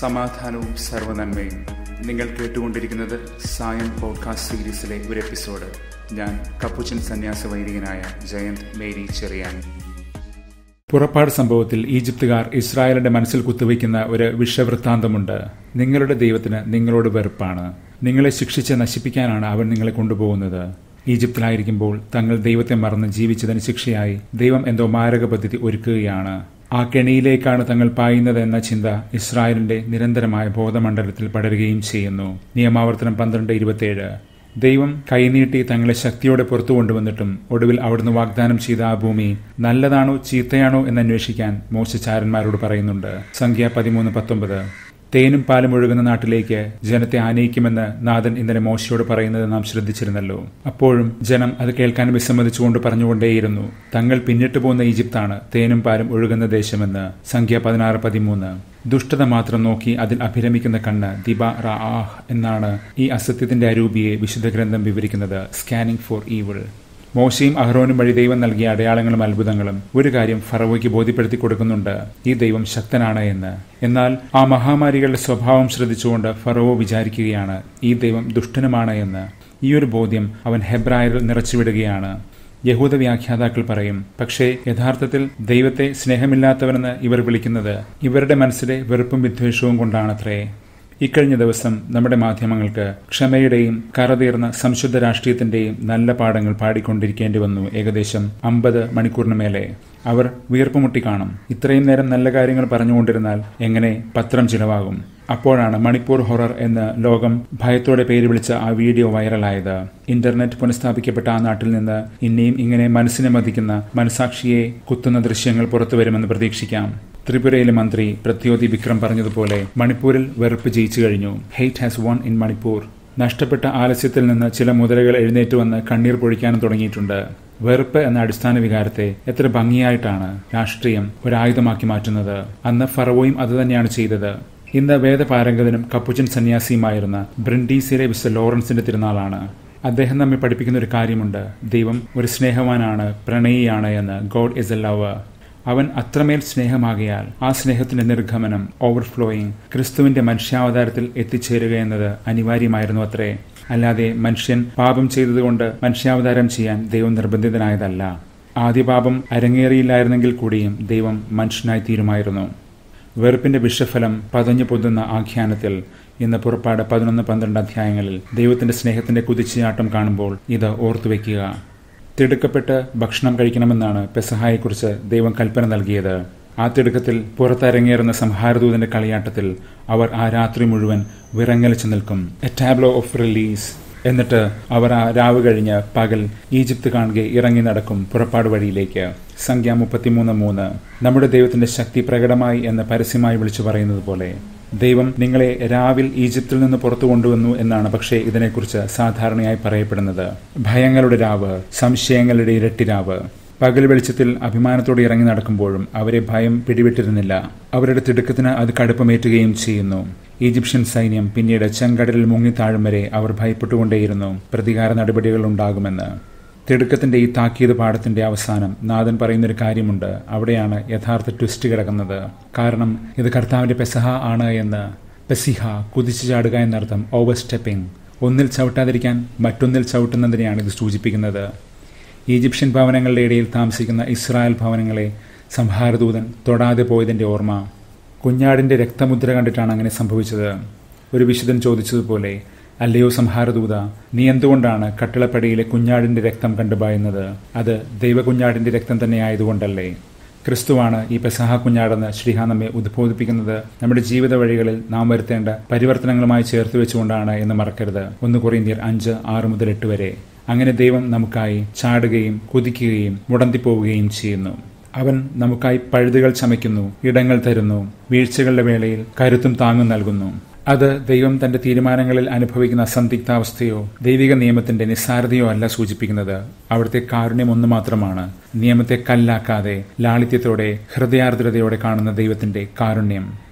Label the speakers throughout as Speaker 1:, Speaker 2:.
Speaker 1: സമാധാനവും സർവനന്മയും നിങ്ങൾ കേട്ടുകൊണ്ടിരിക്കുന്നത് സായം പോഡ്കാസ്റ്റ് സീരീസിലെ ഒരു എപ്പിസോഡ് ഞാൻ കപ്പുച്ചൻ സന്യാസ വൈദികനായ ജയന്ത് മേരി ചെറിയാൻ പുറപ്പാട് സംഭവത്തിൽ ഈജിപ്തുകാർ ഇസ്രായേലിന്റെ മനസ്സിൽ കുത്തുവയ്ക്കുന്ന ഒരു വിഷവൃത്താന്തമുണ്ട് നിങ്ങളുടെ ദൈവത്തിന് നിങ്ങളോട് വെറുപ്പാണ് നിങ്ങളെ ശിക്ഷിച്ച് നശിപ്പിക്കാനാണ് അവൻ നിങ്ങളെ കൊണ്ടുപോകുന്നത് ഈജിപ്തിലായിരിക്കുമ്പോൾ തങ്ങൾ ദൈവത്തെ മറന്ന് ജീവിച്ചതിന് ശിക്ഷയായി ദൈവം എന്തോ മാരക പദ്ധതി ഒരുക്കുകയാണ് ആ കെണിയിലേക്കാണ് തങ്ങൾ പായുന്നത് എന്ന ചിന്ത ഇസ്രായേലിന്റെ നിരന്തരമായ ബോധമണ്ഡലത്തിൽ പടരുകയും ചെയ്യുന്നു നിയമാവർത്തനം പന്ത്രണ്ട് ഇരുപത്തിയേഴ് ദൈവം കൈനീട്ടി തങ്ങളെ ശക്തിയോടെ പുറത്തു കൊണ്ടുവന്നിട്ടും ഒടുവിൽ അവിടുന്ന് വാഗ്ദാനം ചെയ്ത ആ ഭൂമി നല്ലതാണോ ചീത്തയാണോ എന്നന്വേഷിക്കാൻ മോശചാരന്മാരോട് പറയുന്നുണ്ട് സംഖ്യ പതിമൂന്ന് പത്തൊമ്പത് തേനും പാലും ഒഴുകുന്ന നാട്ടിലേക്ക് ജനത്തെ ആനയിക്കുമെന്ന് നാഥൻ ഇന്നലെ മോശയോട് പറയുന്നത് നാം ശ്രദ്ധിച്ചിരുന്നല്ലോ അപ്പോഴും ജനം അത് കേൾക്കാൻ വിസമ്മതിച്ചുകൊണ്ട് പറഞ്ഞുകൊണ്ടേയിരുന്നു തങ്ങൾ പിന്നിട്ടു പോകുന്ന ഈജിപ്താണ് തേനും പാലും ഒഴുകുന്ന ദേശമെന്ന് സംഖ്യ പതിനാറ് പതിമൂന്ന് ദുഷ്ടത മാത്രം നോക്കി അതിൽ അഭിരമിക്കുന്ന കണ്ണ് ദിബ റ ആഹ് എന്നാണ് ഈ അസത്യത്തിന്റെ അരൂപിയെ വിശുദ്ധ ഗ്രന്ഥം വിവരിക്കുന്നത് സ്കാനിംഗ് ഫോർ ഈവിൾ മോശയും അഹ്റോനും വഴി ദൈവം നൽകിയ അടയാളങ്ങളും അത്ഭുതങ്ങളും ഒരു കാര്യം ഫറവോയ്ക്ക് ബോധ്യപ്പെടുത്തി കൊടുക്കുന്നുണ്ട് ഈ ദൈവം ശക്തനാണ് എന്ന് എന്നാൽ ആ മഹാമാരികളുടെ സ്വഭാവം ശ്രദ്ധിച്ചുകൊണ്ട് ഫറവോ വിചാരിക്കുകയാണ് ഈ ദൈവം ദുഷ്ടനുമാണ് എന്ന് ഈ ഒരു ബോധ്യം അവൻ ഹെബ്രായരിൽ നിറച്ചുവിടുകയാണ് യഹൂദ വ്യാഖ്യാതാക്കൾ പറയും പക്ഷേ യഥാർത്ഥത്തിൽ ദൈവത്തെ സ്നേഹമില്ലാത്തവനെന്ന് ഇവർ വിളിക്കുന്നത് ഇവരുടെ മനസ്സിലെ വെറുപ്പും വിദ്വേഷവും കൊണ്ടാണത്രേ ഇക്കഴിഞ്ഞ ദിവസം നമ്മുടെ മാധ്യമങ്ങൾക്ക് ക്ഷമയുടെയും കറതീർന്ന സംശുദ്ധ രാഷ്ട്രീയത്തിന്റെയും നല്ല പാഠങ്ങൾ പാടിക്കൊണ്ടിരിക്കേണ്ടി വന്നു ഏകദേശം അമ്പത് മണിക്കൂറിന് മേലെ അവർ വീർപ്പുമുട്ടി കാണും ഇത്രയും നേരം നല്ല കാര്യങ്ങൾ പറഞ്ഞുകൊണ്ടിരുന്നാൽ എങ്ങനെ പത്രം ചിലവാകും അപ്പോഴാണ് മണിപ്പൂർ ഹൊറർ എന്ന് ലോകം ഭയത്തോടെ പേര് വിളിച്ച ആ വീഡിയോ വൈറലായത് ഇന്റർനെറ്റ് പുനഃസ്ഥാപിക്കപ്പെട്ട ആ നാട്ടിൽ നിന്ന് ഇനിയും ഇങ്ങനെ മനസ്സിനെ മതിക്കുന്ന മനസാക്ഷിയെ കുത്തുന്ന ദൃശ്യങ്ങൾ പുറത്തുവരുമെന്ന് പ്രതീക്ഷിക്കാം ത്രിപുരയിലെ മന്ത്രി പ്രത്യോതി വിക്രം പറഞ്ഞതുപോലെ മണിപ്പൂരിൽ വെറുപ്പ് ജയിച്ചു കഴിഞ്ഞു hate has won in Manipur നഷ്ടപ്പെട്ട ആലസ്യത്തിൽ നിന്ന് ചില മുതലകൾ എഴുന്നേറ്റ് വന്ന് കണ്ണീർ പൊഴിക്കാനും തുടങ്ങിയിട്ടുണ്ട് വെറുപ്പ് എന്ന അടിസ്ഥാന വികാരത്തെ എത്ര ഭംഗിയായിട്ടാണ് രാഷ്ട്രീയം ഒരായുധമാക്കി മാറ്റുന്നത് അന്ന് ഫറവോയും അതുതന്നെയാണ് ചെയ്തത് ഇന്ന് വേദപാരംഗതനും കപ്പുച്ചൻ സന്യാസിയുമായിരുന്ന ബ്രിണ്ടീസിലെ വിശുദ്ധ ലോറൻസിന്റെ തിരുനാളാണ് അദ്ദേഹം നമ്മെ പഠിപ്പിക്കുന്ന ഒരു കാര്യമുണ്ട് ദൈവം ഒരു സ്നേഹവാനാണ് പ്രണയിയാണ് എന്ന് ഗോഡ് ഇസ് എ ലവർ അവൻ അത്രമേൽ സ്നേഹമാകിയാൽ ആ സ്നേഹത്തിന്റെ നിർഗമനം ഓവർഫ്ലോയിങ് ക്രിസ്തുവിന്റെ മനുഷ്യാവതാരത്തിൽ എത്തിച്ചേരുക എന്നത് അനിവാര്യമായിരുന്നു അത്രേ അല്ലാതെ മനുഷ്യൻ പാപം ചെയ്തതുകൊണ്ട് മനുഷ്യാവതാരം ചെയ്യാൻ ദൈവം നിർബന്ധിതനായതല്ല ആദ്യ പാപം അരങ്ങേറിയില്ലായിരുന്നെങ്കിൽ കൂടിയും ദൈവം മനുഷ്യനായി തീരുമായിരുന്നു വെറുപ്പിന്റെ വിഷഫലം പതഞ്ഞു പൊതുന്ന ആഖ്യാനത്തിൽ ഇന്ന് പുറപ്പാട് പതിനൊന്ന് പന്ത്രണ്ട് അധ്യായങ്ങളിൽ ദൈവത്തിന്റെ സ്നേഹത്തിന്റെ കുതിച്ചുചാട്ടം കാണുമ്പോൾ ഇത് ഓർത്തുവെക്കുക തിടുക്കപ്പെട്ട് ഭക്ഷണം കഴിക്കണമെന്നാണ് പെസഹായെക്കുറിച്ച് ദൈവം കൽപ്പന നൽകിയത് ആ തിടുക്കത്തിൽ പുറത്തിറങ്ങിയേറുന്ന സംഹാരദൂതന്റെ കളിയാട്ടത്തിൽ അവർ ആ രാത്രി മുഴുവൻ വിറങ്ങലിച്ചു നിൽക്കും എ ടാബ്ലോ ഓഫ് റിലീസ് എന്നിട്ട് അവർ ആ രാവ് കഴിഞ്ഞ് പകൽ ഈജിപ്ത് കാണുക ഇറങ്ങി നടക്കും പുറപ്പാട് വഴിയിലേക്ക് സംഖ്യ മുപ്പത്തിമൂന്ന് മൂന്ന് നമ്മുടെ ദൈവത്തിന്റെ ശക്തി പ്രകടമായി എന്ന് പരസ്യമായി വിളിച്ചു പറയുന്നത് പോലെ ദൈവം നിങ്ങളെ രാവിൽ ഈജിപ്തിൽ നിന്ന് പുറത്തു കൊണ്ടുവന്നു എന്നാണ് പക്ഷേ ഇതിനെക്കുറിച്ച് സാധാരണയായി പറയപ്പെടുന്നത് ഭയങ്ങളുടെ രാവ് സംശയങ്ങളുടെ ഇരട്ടിരാവ് പകൽ വെളിച്ചത്തിൽ അഭിമാനത്തോടെ ഇറങ്ങി നടക്കുമ്പോഴും അവരെ ഭയം പിടിവിട്ടിരുന്നില്ല അവരുടെ തിടുക്കത്തിന് അത് കടുപ്പമേറ്റുകയും ചെയ്യുന്നു ഈജിപ്ഷ്യൻ സൈന്യം പിന്നീട് ചെങ്കടലിൽ മുങ്ങിത്താഴും വരെ അവർ ഭയപ്പെട്ടുകൊണ്ടേയിരുന്നു പ്രതികാര നടപടികൾ ഉണ്ടാകുമെന്ന് തിടുക്കത്തിന്റെ ഈ താക്കീത് പാഠത്തിന്റെ അവസാനം നാഥൻ പറയുന്നൊരു കാര്യമുണ്ട് അവിടെയാണ് യഥാർത്ഥ ട്വിസ്റ്റ് കിടക്കുന്നത് കാരണം ഇത് കർത്താവിന്റെ പെസഹ ആണ് എന്ന് പെസിഹ കുതിച്ചു ചാടുക എന്നർത്ഥം ഓവർ സ്റ്റെപ്പിംഗ് ഒന്നിൽ ചവിട്ടാതിരിക്കാൻ മറ്റൊന്നിൽ ചവിട്ടുന്നതിനെയാണ് ഇത് സൂചിപ്പിക്കുന്നത് ഈജിപ്ഷ്യൻ ഭവനങ്ങളുടെ ഇടയിൽ താമസിക്കുന്ന ഇസ്രായേൽ ഭവനങ്ങളെ സംഹാരദൂതൻ തൊടാതെ പോയതിന്റെ ഓർമ്മ കുഞ്ഞാടിന്റെ രക്തമുദ്ര കണ്ടിട്ടാണ് അങ്ങനെ സംഭവിച്ചത് ഒരു വിശുദ്ധൻ ചോദിച്ചതുപോലെ അല്ലയോ സംഹാരദൂത നീ എന്തുകൊണ്ടാണ് കട്ടിളപ്പടിയിലെ കുഞ്ഞാടിന്റെ രക്തം കണ്ടുപായുന്നത് അത് ദൈവകുഞ്ഞാടിന്റെ രക്തം തന്നെ ആയതുകൊണ്ടല്ലേ ക്രിസ്തുവാണ് ഈ പെസഹ കുഞ്ഞാടെന്ന് ശ്രീഹ നമ്മെ ഉദ്ബോധിപ്പിക്കുന്നത് നമ്മുടെ ജീവിത വഴികളിൽ നാം വരുത്തേണ്ട പരിവർത്തനങ്ങളുമായി ചേർത്ത് വെച്ചുകൊണ്ടാണ് എന്ന് മറക്കരുത് ഒന്ന് കുറേന്ത്യർ അഞ്ച് ആറ് മുതൽ എട്ട് വരെ അങ്ങനെ ദൈവം നമുക്കായി ചാടുകയും കുതിക്കുകയും മുടന്തിപ്പോവുകയും ചെയ്യുന്നു അവൻ നമുക്കായി പഴുതുകൾ ചമയ്ക്കുന്നു ഇടങ്ങൾ തരുന്നു വീഴ്ചകളുടെ വേളയിൽ കരുത്തും താങ്ങും നൽകുന്നു അത് ദൈവം തന്റെ തീരുമാനങ്ങളിൽ അനുഭവിക്കുന്ന അസന്ദിഗ്ധാവസ്ഥയോ ദൈവിക നിയമത്തിന്റെ നിസ്സാരതയോ അല്ല സൂചിപ്പിക്കുന്നത് അവിടുത്തെ കാരുണ്യം ഒന്ന് മാത്രമാണ് നിയമത്തെ കല്ലാക്കാതെ ലാളിത്യത്തോടെ ഹൃദയാർദ്രതയോടെ കാണുന്ന ദൈവത്തിന്റെ കാരുണ്യം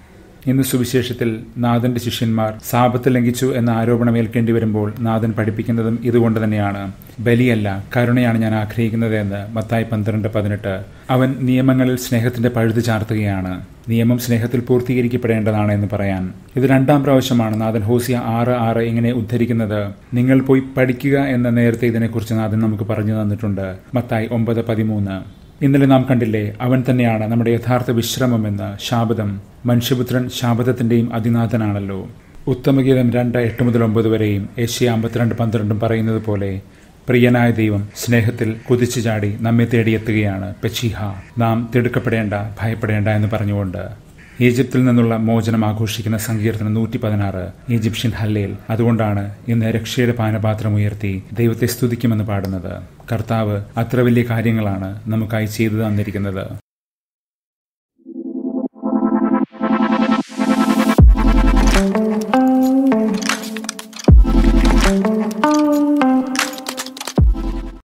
Speaker 1: ഇന്ന് സുവിശേഷത്തിൽ നാഥന്റെ ശിഷ്യന്മാർ സാപത്ത് ലംഘിച്ചു എന്ന ആരോപണം ഏൽക്കേണ്ടി വരുമ്പോൾ നാഥൻ പഠിപ്പിക്കുന്നതും ഇതുകൊണ്ട് തന്നെയാണ് ബലിയല്ല കരുണയാണ് ഞാൻ ആഗ്രഹിക്കുന്നത് എന്ന് മത്തായി പന്ത്രണ്ട് പതിനെട്ട് അവൻ നിയമങ്ങളിൽ സ്നേഹത്തിന്റെ പഴുത് ചാർത്തുകയാണ് നിയമം സ്നേഹത്തിൽ പൂർത്തീകരിക്കപ്പെടേണ്ടതാണ് എന്ന് പറയാൻ ഇത് രണ്ടാം പ്രാവശ്യമാണ് നാഥൻ ഹോസിയ ആറ് ആറ് ഇങ്ങനെ ഉദ്ധരിക്കുന്നത് നിങ്ങൾ പോയി പഠിക്കുക എന്ന നേരത്തെ ഇതിനെക്കുറിച്ച് നാഥൻ നമുക്ക് പറഞ്ഞു തന്നിട്ടുണ്ട് മത്തായി ഒമ്പത് പതിമൂന്ന് ഇന്നലെ നാം കണ്ടില്ലേ അവൻ തന്നെയാണ് നമ്മുടെ യഥാർത്ഥ വിശ്രമമെന്ന് ശാബദം മനുഷ്യപുത്രൻ ശാബദത്തിന്റെയും അതിനാഥനാണല്ലോ ഉത്തമഗീതം രണ്ട് എട്ട് മുതൽ ഒമ്പത് വരെയും ഏഷ്യ അമ്പത്തിരണ്ട് പന്ത്രണ്ടും പറയുന്നത് പോലെ പ്രിയനായ ദൈവം സ്നേഹത്തിൽ കുതിച്ചു ചാടി നമ്മെ തേടിയെത്തുകയാണ് പെച്ചിഹ നാം തിടുക്കപ്പെടേണ്ട ഭയപ്പെടേണ്ട എന്ന് പറഞ്ഞുകൊണ്ട് ഈജിപ്തിൽ നിന്നുള്ള മോചനം ആഘോഷിക്കുന്ന സങ്കീർത്തനം നൂറ്റി പതിനാറ് ഈജിപ്ഷ്യൻ ഹല്ലേൽ അതുകൊണ്ടാണ് ഇന്ന് രക്ഷയുടെ പാനപാത്രം ഉയർത്തി ദൈവത്തെ സ്തുതിക്കുമെന്ന് പാടുന്നത് കർത്താവ് അത്ര വലിയ കാര്യങ്ങളാണ് നമുക്കായി ചെയ്തു തന്നിരിക്കുന്നത്